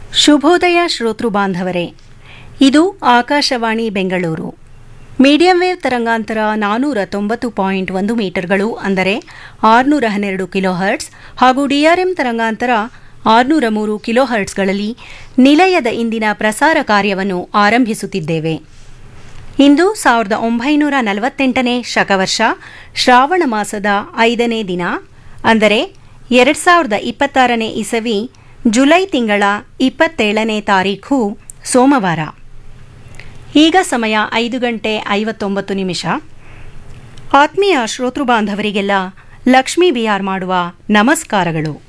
ಶುಭೋದಯ ಶ್ರೋತೃ ಬಾಂಧವರೇ ಇದು ಆಕಾಶವಾಣಿ ಬೆಂಗಳೂರು ಮೀಡಿಯಂ ವೇವ್ ತರಂಗಾಂತರ ನಾನೂರ ತೊಂಬತ್ತು ಪಾಯಿಂಟ್ ಒಂದು ಮೀಟರ್ಗಳು ಅಂದರೆ ಆರುನೂರ ಹನ್ನೆರಡು ಕಿಲೋ ಹರ್ಟ್ಸ್ ಹಾಗೂ ಡಿಆರ್ಎಂ ತರಂಗಾಂತರ ಆರುನೂರ ಮೂರು ಕಿಲೋ ಹರ್ಟ್ಸ್ಗಳಲ್ಲಿ ನಿಲಯದ ಇಂದಿನ ಪ್ರಸಾರ ಕಾರ್ಯವನ್ನು ಆರಂಭಿಸುತ್ತಿದ್ದೇವೆ ಇಂದು ಸಾವಿರದ ಒಂಬೈನೂರ ನಲವತ್ತೆಂಟನೇ ಶಕವರ್ಷ ಶ್ರಾವಣ ಮಾಸದ ಐದನೇ ದಿನ ಅಂದರೆ ಎರಡು ಸಾವಿರದ ಇಪ್ಪತ್ತಾರನೇ ಇಸವಿ ಜುಲೈ ತಿಂಗಳ ಇಪ್ಪತ್ತೇಳನೇ ತಾರೀಖು ಸೋಮವಾರ ಈಗ ಸಮಯ ಐದು ಗಂಟೆ ಐವತ್ತೊಂಬತ್ತು ನಿಮಿಷ ಆತ್ಮೀಯ ಶ್ರೋತೃ ಬಾಂಧವರಿಗೆಲ್ಲ ಲಕ್ಷ್ಮೀ ಬಿಆರ್ ಮಾಡುವ ನಮಸ್ಕಾರಗಳು